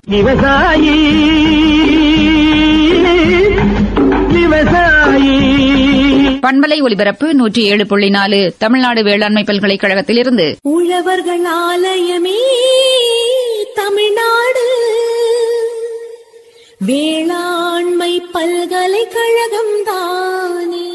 விவசாயி விவசாயி பண்பலை ஒலிபரப்பு நூற்றி ஏழு புள்ளி நாலு தமிழ்நாடு வேளாண்மை பல்கலைக்கழகத்திலிருந்து உழவர்கள் ஆலயமே தமிழ்நாடு வேளாண்மை பல்கலைக்கழகம் தானே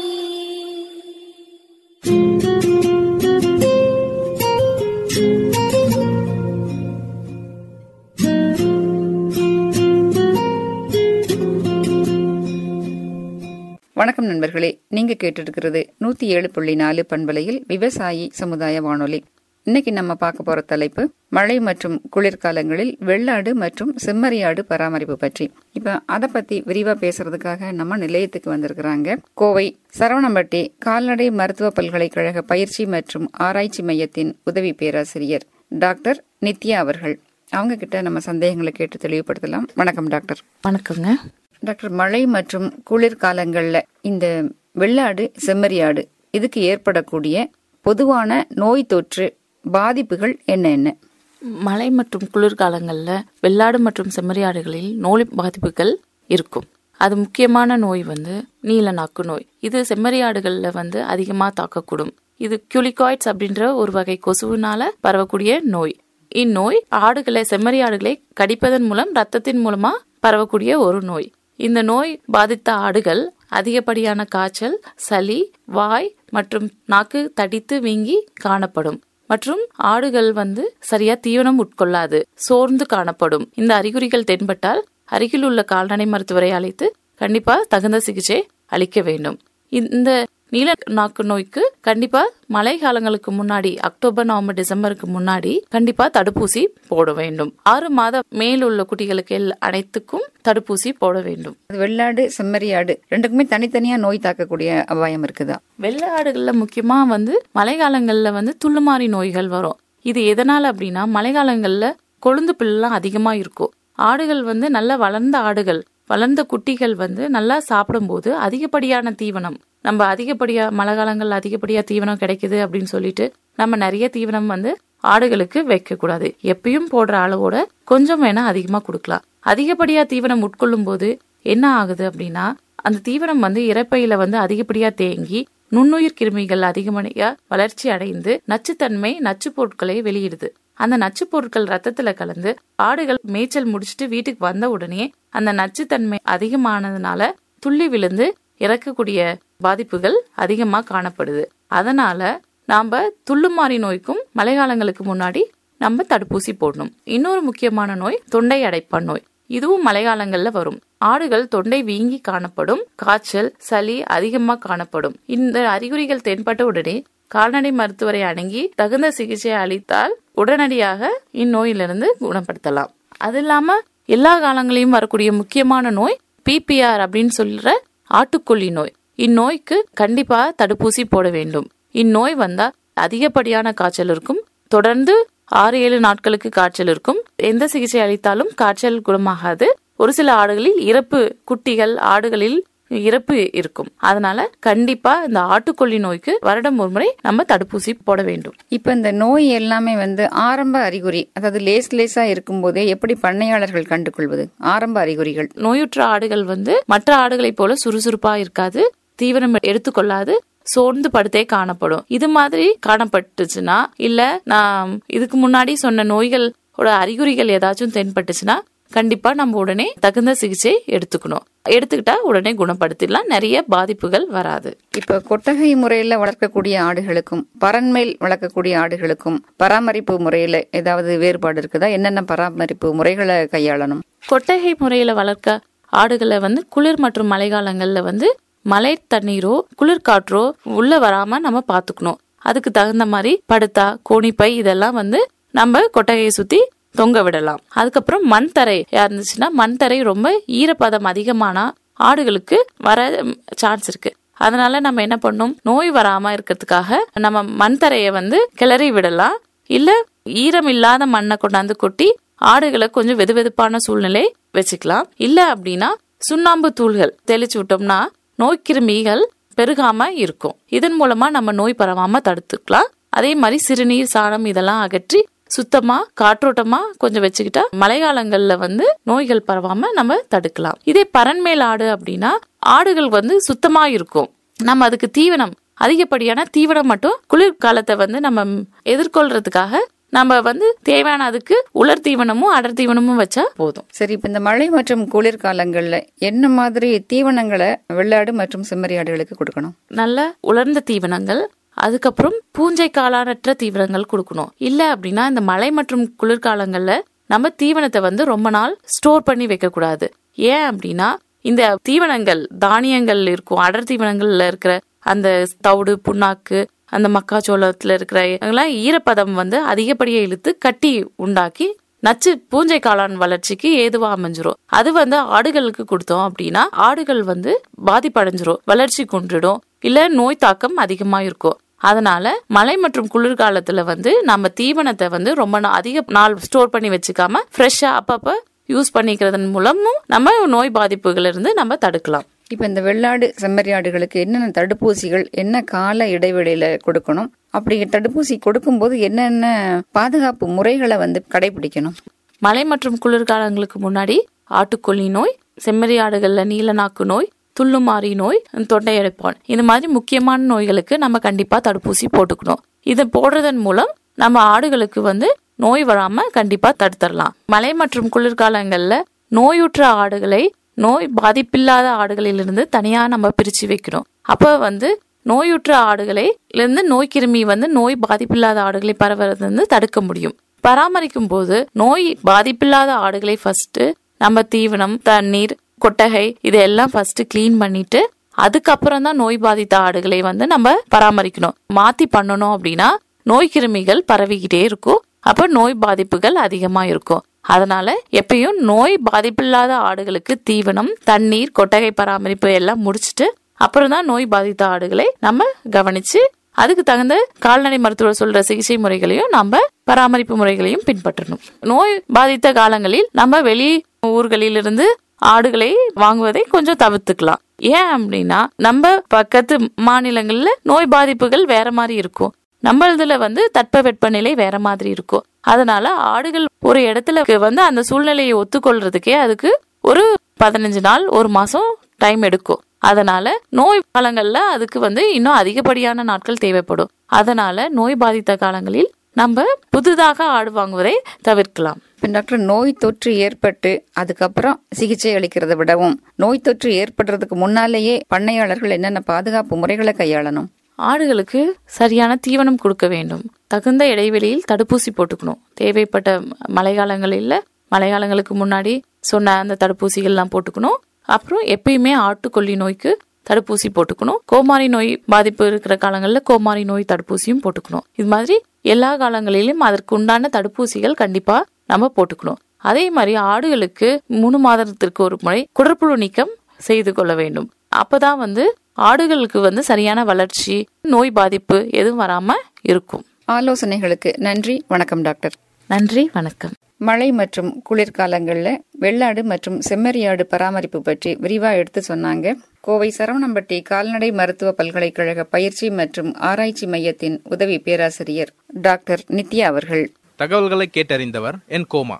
வணக்கம் நண்பர்களே நீங்க கேட்டிருக்கிறது நூத்தி ஏழு புள்ளி நாலு பண்பலையில் விவசாயி சமுதாய வானொலி இன்னைக்கு நம்ம பார்க்க போற தலைப்பு மழை மற்றும் குளிர்காலங்களில் வெள்ளாடு மற்றும் செம்மறியாடு பராமரிப்பு பற்றி இப்ப அத பத்தி விரிவா பேசுறதுக்காக நம்ம நிலையத்துக்கு வந்திருக்கிறாங்க கோவை சரவணம்பட்டி கால்நடை மருத்துவ பல்கலைக்கழக பயிற்சி மற்றும் ஆராய்ச்சி மையத்தின் உதவி பேராசிரியர் டாக்டர் நித்யா அவர்கள் அவங்க கிட்ட நம்ம சந்தேகங்களை கேட்டு தெளிவுபடுத்தலாம் வணக்கம் டாக்டர் வணக்கங்க டாக்டர் மழை மற்றும் குளிர்காலங்கள்ல இந்த வெள்ளாடு செம்மறியாடு இதுக்கு ஏற்படக்கூடிய பொதுவான நோய் தொற்று பாதிப்புகள் என்ன என்ன மழை மற்றும் குளிர்காலங்களில் வெள்ளாடு மற்றும் செம்மறியாடுகளில் நோய் பாதிப்புகள் இருக்கும் அது முக்கியமான நோய் வந்து நீல நாக்கு நோய் இது செம்மறியாடுகளில் வந்து அதிகமாக தாக்கக்கூடும் இது கியூலிகாய்ட்ஸ் அப்படின்ற ஒரு வகை கொசுவினால பரவக்கூடிய நோய் இந்நோய் ஆடுகளை செம்மறியாடுகளை கடிப்பதன் மூலம் ரத்தத்தின் மூலமா பரவக்கூடிய ஒரு நோய் இந்த நோய் பாதித்த ஆடுகள் அதிகப்படியான காய்ச்சல் சளி வாய் மற்றும் நாக்கு தடித்து வீங்கி காணப்படும் மற்றும் ஆடுகள் வந்து சரியா தீவனம் உட்கொள்ளாது சோர்ந்து காணப்படும் இந்த அறிகுறிகள் தென்பட்டால் அருகில் உள்ள கால்நடை மருத்துவரை அழைத்து கண்டிப்பா தகுந்த சிகிச்சை அளிக்க வேண்டும் இந்த நீல நாக்கு நோய்க்கு கண்டிப்பா மழை காலங்களுக்கு முன்னாடி அக்டோபர் நவம்பர் டிசம்பருக்கு முன்னாடி கண்டிப்பா தடுப்பூசி போட வேண்டும் ஆறு மாத மேல் உள்ள குட்டிகளுக்கு எல்- அனைத்துக்கும் தடுப்பூசி போட வேண்டும் அது வெள்ளாடு செம்மறியாடு ரெண்டுக்குமே தனித்தனியா நோய் தாக்கக்கூடிய அபாயம் இருக்குதா வெள்ளை ஆடுகள்ல முக்கியமா வந்து மழைக்காலங்கள்ல வந்து துள்ளுமாறி நோய்கள் வரும் இது எதனால அப்படின்னா மழைக்காலங்கள்ல கொழுந்து பில்லாம் அதிகமா இருக்கும் ஆடுகள் வந்து நல்ல வளர்ந்த ஆடுகள் வளர்ந்த குட்டிகள் வந்து நல்லா சாப்பிடும்போது அதிகப்படியான தீவனம் நம்ம அதிகப்படியா மழை காலங்கள்ல அதிகப்படியா தீவனம் கிடைக்குது அப்படின்னு சொல்லிட்டு நம்ம நிறைய தீவனம் வந்து ஆடுகளுக்கு வைக்க கூடாது எப்பயும் போடுற அளவோட கொஞ்சம் வேணா அதிகமா கொடுக்கலாம் அதிகப்படியா தீவனம் உட்கொள்ளும் போது என்ன ஆகுது அப்படின்னா அந்த தீவனம் வந்து இரைப்பையில வந்து அதிகப்படியா தேங்கி நுண்ணுயிர் கிருமிகள் அதிகமடையா வளர்ச்சி அடைந்து நச்சுத்தன்மை நச்சு பொருட்களை வெளியிடுது அந்த நச்சு பொருட்கள் ரத்தத்துல கலந்து ஆடுகள் மேய்ச்சல் முடிச்சிட்டு வீட்டுக்கு வந்த உடனே அந்த நச்சுத்தன்மை அதிகமானதுனால துள்ளி விழுந்து இறக்கக்கூடிய பாதிப்புகள் அதிகமா காணப்படுது அதனால நாம துள்ளுமாறி நோய்க்கும் மழைக்காலங்களுக்கு முன்னாடி நம்ம தடுப்பூசி போடணும் இன்னொரு முக்கியமான நோய் தொண்டை அடைப்பான் நோய் இதுவும் மழைக்காலங்கள்ல வரும் ஆடுகள் தொண்டை வீங்கி காணப்படும் காய்ச்சல் சளி அதிகமா காணப்படும் இந்த அறிகுறிகள் தென்பட்ட உடனே கால்நடை மருத்துவரை அணுகி தகுந்த சிகிச்சை அளித்தால் உடனடியாக இந்நோயிலிருந்து குணப்படுத்தலாம் அது இல்லாம எல்லா காலங்களையும் வரக்கூடிய முக்கியமான நோய் பிபிஆர் அப்படின்னு சொல்ற ஆட்டுக்கொல்லி நோய் இந்நோய்க்கு கண்டிப்பா தடுப்பூசி போட வேண்டும் இந்நோய் வந்தா அதிகப்படியான காய்ச்சல் இருக்கும் தொடர்ந்து ஆறு ஏழு நாட்களுக்கு காய்ச்சல் இருக்கும் எந்த சிகிச்சை அளித்தாலும் காய்ச்சல் குணமாகாது ஒரு சில ஆடுகளில் இறப்பு குட்டிகள் ஆடுகளில் இறப்பு இருக்கும் அதனால கண்டிப்பா இந்த ஆட்டுக்கொல்லி நோய்க்கு வருடம் ஒரு முறை நம்ம தடுப்பூசி போட வேண்டும் இப்ப இந்த நோய் எல்லாமே வந்து ஆரம்ப அறிகுறி அதாவது லேஸ் லேசா இருக்கும்போதே எப்படி பண்ணையாளர்கள் கண்டுகொள்வது ஆரம்ப அறிகுறிகள் நோயுற்ற ஆடுகள் வந்து மற்ற ஆடுகளைப் போல சுறுசுறுப்பா இருக்காது தீவிரம் எடுத்துக்கொள்ளாது சோர்ந்து படுத்தே காணப்படும் இது மாதிரி காணப்பட்டுச்சுன்னா இல்ல நான் இதுக்கு முன்னாடி சொன்ன நோய்களோட அறிகுறிகள் ஏதாச்சும் தென்பட்டுச்சுன்னா கண்டிப்பா நம்ம உடனே தகுந்த சிகிச்சை எடுத்துக்கணும் எடுத்துக்கிட்டா உடனே குணப்படுத்திடலாம் நிறைய பாதிப்புகள் வராது இப்ப கொட்டகை முறையில வளர்க்கக்கூடிய ஆடுகளுக்கும் பரன்மேல் வளர்க்கக்கூடிய ஆடுகளுக்கும் பராமரிப்பு முறையில ஏதாவது வேறுபாடு இருக்குதா என்னென்ன பராமரிப்பு முறைகளை கையாளணும் கொட்டகை முறையில வளர்க்க ஆடுகளை வந்து குளிர் மற்றும் மழைக்காலங்கள்ல வந்து மழை தண்ணீரோ குளிர் காற்றோ உள்ள வராம நம்ம பாத்துக்கணும் அதுக்கு தகுந்த மாதிரி படுத்தா கோணிப்பை இதெல்லாம் வந்து நம்ம கொட்டகையை சுத்தி தொங்க விடலாம் அதுக்கப்புறம் மண் தரை இருந்துச்சுன்னா மண் தரை ரொம்ப ஈரப்பதம் அதிகமானா ஆடுகளுக்கு வர சான்ஸ் இருக்கு அதனால நம்ம என்ன பண்ணணும் நோய் வராம இருக்கிறதுக்காக நம்ம மண் தரையை வந்து கிளறி விடலாம் இல்ல ஈரம் இல்லாத மண்ணை கொண்டாந்து கொட்டி ஆடுகளை கொஞ்சம் வெதுவெதுப்பான சூழ்நிலை வச்சுக்கலாம் இல்ல அப்படின்னா சுண்ணாம்பு தூள்கள் தெளிச்சு விட்டோம்னா நோய்க்கிருமிகள் பெருகாம இருக்கும் இதன் மூலமா நம்ம நோய் பரவாம தடுத்துக்கலாம் அதே மாதிரி சிறுநீர் சாணம் இதெல்லாம் அகற்றி சுத்தமா காற்றோட்டமா கொஞ்சம் வச்சுக்கிட்டா மழைக்காலங்கள்ல வந்து நோய்கள் பரவாம நம்ம தடுக்கலாம் இதே பரண்மேல் ஆடு அப்படின்னா ஆடுகள் வந்து சுத்தமா இருக்கும் நம்ம அதுக்கு தீவனம் அதிகப்படியான தீவனம் மட்டும் குளிர்காலத்தை வந்து நம்ம எதிர்கொள்றதுக்காக நம்ம வந்து தேவையான அதுக்கு உலர் தீவனமும் அடர் தீவனமும் வச்சா போதும் சரி இப்ப இந்த மழை மற்றும் குளிர்காலங்கள்ல என்ன மாதிரி தீவனங்களை வெள்ளாடு மற்றும் செம்மறி ஆடுகளுக்கு கொடுக்கணும் நல்ல உலர்ந்த தீவனங்கள் அதுக்கப்புறம் பூஞ்சை காளானற்ற தீவனங்கள் கொடுக்கணும் இல்ல அப்படின்னா இந்த மழை மற்றும் குளிர்காலங்கள்ல நம்ம தீவனத்தை வந்து ரொம்ப நாள் ஸ்டோர் பண்ணி வைக்க கூடாது ஏன் அப்படின்னா இந்த தீவனங்கள் தானியங்கள் இருக்கும் அடர் தீவனங்கள்ல இருக்கிற அந்த தவிடு புண்ணாக்கு அந்த மக்காச்சோளத்துல இருக்கிற இதெல்லாம் ஈரப்பதம் வந்து அதிகப்படியே இழுத்து கட்டி உண்டாக்கி நச்சு பூஞ்சை காளான் வளர்ச்சிக்கு ஏதுவா அமைஞ்சிரும் அது வந்து ஆடுகளுக்கு கொடுத்தோம் அப்படின்னா ஆடுகள் வந்து பாதிப்படைஞ்சிரும் வளர்ச்சி குன்றிடும் இல்ல நோய் தாக்கம் அதிகமா இருக்கும் அதனால மழை மற்றும் குளிர்காலத்துல வந்து நம்ம தீவனத்தை வந்து ரொம்ப நா- அதிக நாள் ஸ்டோர் பண்ணி வச்சுக்காம ஃப்ரெஷ்ஷா அப்பப்ப யூஸ் பண்ணிக்கிறதன் மூலமும் நம்ம நோய் பாதிப்புகள் இருந்து நம்ம தடுக்கலாம் இப்ப இந்த வெள்ளாடு செம்மறி ஆடுகளுக்கு என்னென்ன தடுப்பூசிகள் என்ன கால இடைவெளியில கொடுக்கணும் அப்படி தடுப்பூசி கொடுக்கும்போது என்னென்ன பாதுகாப்பு முறைகளை வந்து கடைபிடிக்கணும் மழை மற்றும் குளிர்காலங்களுக்கு முன்னாடி ஆட்டுக்கொல்லி நோய் செம்மறி ஆடுகள்ல நீலநாக்கு நோய் துள்ளுமாறி நோய் தொண்டை அடைப்பான் இந்த மாதிரி முக்கியமான நோய்களுக்கு நம்ம கண்டிப்பா தடுப்பூசி போட்டுக்கணும் இதை போடுறதன் மூலம் நம்ம ஆடுகளுக்கு வந்து நோய் வராம கண்டிப்பா தடுத்துடலாம் மழை மற்றும் குளிர்காலங்கள்ல நோயுற்ற ஆடுகளை நோய் பாதிப்பில்லாத ஆடுகளிலிருந்து தனியா நம்ம பிரிச்சு வைக்கணும் அப்ப வந்து நோயுற்ற ஆடுகளை இருந்து நோய் கிருமி வந்து நோய் பாதிப்பில்லாத ஆடுகளை பரவுறது வந்து தடுக்க முடியும் பராமரிக்கும் போது நோய் பாதிப்பில்லாத ஆடுகளை ஃபர்ஸ்ட் நம்ம தீவனம் தண்ணீர் கொட்டகை இதெல்லாம் ஃபர்ஸ்ட் க்ளீன் பண்ணிட்டு அதுக்கப்புறம் தான் நோய் பாதித்த ஆடுகளை வந்து நம்ம பராமரிக்கணும் மாத்தி பண்ணணும் அப்படின்னா நோய் கிருமிகள் பரவிக்கிட்டே இருக்கும் அப்ப நோய் பாதிப்புகள் அதிகமா இருக்கும் அதனால எப்பயும் நோய் பாதிப்பில்லாத ஆடுகளுக்கு தீவனம் தண்ணீர் கொட்டகை பராமரிப்பு எல்லாம் முடிச்சிட்டு அப்புறம் தான் நோய் பாதித்த ஆடுகளை நம்ம கவனிச்சு அதுக்கு தகுந்த கால்நடை மருத்துவர் சொல்ற சிகிச்சை முறைகளையும் நம்ம பராமரிப்பு முறைகளையும் பின்பற்றணும் நோய் பாதித்த காலங்களில் நம்ம வெளி ஊர்களிலிருந்து ஆடுகளை வாங்குவதை கொஞ்சம் தவிர்த்துக்கலாம் ஏன் அப்படின்னா நம்ம பக்கத்து மாநிலங்கள்ல நோய் பாதிப்புகள் வேற மாதிரி இருக்கும் நம்மளதுல வந்து தட்பவெப்பநிலை வேற மாதிரி இருக்கும் அதனால ஆடுகள் ஒரு இடத்துல வந்து அந்த சூழ்நிலையை ஒத்துக்கொள்றதுக்கே அதுக்கு ஒரு பதினஞ்சு நாள் ஒரு மாசம் டைம் எடுக்கும் அதனால நோய் காலங்கள்ல அதுக்கு வந்து இன்னும் அதிகப்படியான நாட்கள் தேவைப்படும் அதனால நோய் பாதித்த காலங்களில் நம்ம புதிதாக ஆடு வாங்குவதை தவிர்க்கலாம் இப்ப டாக்டர் நோய் தொற்று ஏற்பட்டு அதுக்கப்புறம் சிகிச்சை அளிக்கிறதை விடவும் நோய் தொற்று ஏற்படுறதுக்கு முன்னாலேயே பண்ணையாளர்கள் என்னென்ன பாதுகாப்பு முறைகளை கையாளணும் ஆடுகளுக்கு சரியான தீவனம் கொடுக்க வேண்டும் தகுந்த இடைவெளியில் தடுப்பூசி போட்டுக்கணும் தேவைப்பட்ட மழைக்காலங்களில் மழைக்காலங்களுக்கு முன்னாடி சொன்ன அந்த தடுப்பூசிகள்லாம் போட்டுக்கணும் அப்புறம் எப்பயுமே ஆட்டுக்கொல்லி நோய்க்கு தடுப்பூசி போட்டுக்கணும் கோமாரி நோய் பாதிப்பு இருக்கிற காலங்களில் கோமாரி நோய் தடுப்பூசியும் போட்டுக்கணும் இது மாதிரி எல்லா காலங்களிலும் அதற்கு உண்டான தடுப்பூசிகள் கண்டிப்பா நம்ம போட்டுக்கணும் அதே மாதிரி ஆடுகளுக்கு மூணு மாதத்திற்கு ஒரு முறை குடற்புழு நீக்கம் செய்து கொள்ள வேண்டும் அப்பதான் வந்து ஆடுகளுக்கு வந்து சரியான வளர்ச்சி நோய் பாதிப்பு எதுவும் வராம இருக்கும் ஆலோசனைகளுக்கு நன்றி வணக்கம் டாக்டர் நன்றி வணக்கம் மழை மற்றும் குளிர்காலங்களில் வெள்ளாடு மற்றும் செம்மறியாடு பராமரிப்பு பற்றி விரிவா எடுத்து சொன்னாங்க கோவை சரவணம்பட்டி கால்நடை மருத்துவ பல்கலைக்கழக பயிற்சி மற்றும் ஆராய்ச்சி மையத்தின் உதவி பேராசிரியர் டாக்டர் நித்யா அவர்கள் தகவல்களை கேட்டறிந்தவர் என் கோமா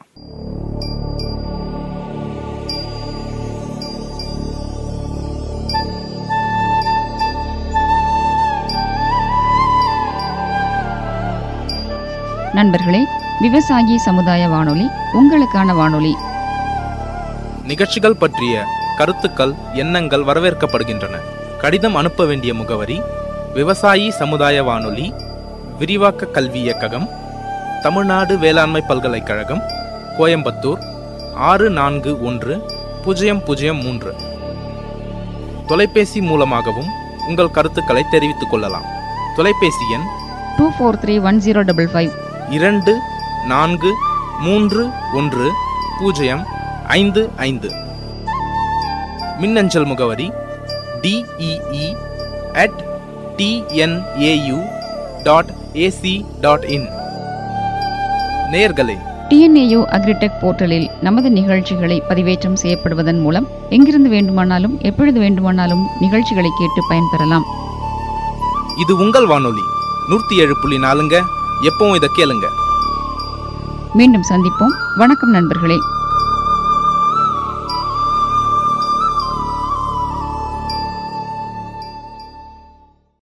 நண்பர்களே விவசாயி சமுதாய வானொலி உங்களுக்கான வானொலி நிகழ்ச்சிகள் பற்றிய கருத்துக்கள் எண்ணங்கள் வரவேற்கப்படுகின்றன கடிதம் அனுப்ப வேண்டிய முகவரி விவசாயி சமுதாய வானொலி விரிவாக்க கல்வி இயக்ககம் தமிழ்நாடு வேளாண்மை பல்கலைக்கழகம் கோயம்புத்தூர் ஆறு நான்கு ஒன்று பூஜ்ஜியம் பூஜ்ஜியம் மூன்று தொலைபேசி மூலமாகவும் உங்கள் கருத்துக்களை தெரிவித்துக் கொள்ளலாம் தொலைபேசி எண் two four three one zero double five இரண்டு நான்கு மூன்று ஒன்று பூஜ்ஜியம் ஐந்து ஐந்து மின்னஞ்சல் முகவரி D E E at T N A U dot A C dot in நேயர்களே டிஎன்ஏயு அக்ரிடெக் போர்ட்டலில் நமது நிகழ்ச்சிகளை பதிவேற்றம் செய்யப்படுவதன் மூலம் எங்கிருந்து வேண்டுமானாலும் எப்பொழுது வேண்டுமானாலும் நிகழ்ச்சிகளை கேட்டு பயன்பெறலாம் இது உங்கள் வானொலி நூற்றி ஏழு புள்ளி நாலுங்க எப்பவும் இதை கேளுங்க மீண்டும் சந்திப்போம் வணக்கம் நண்பர்களே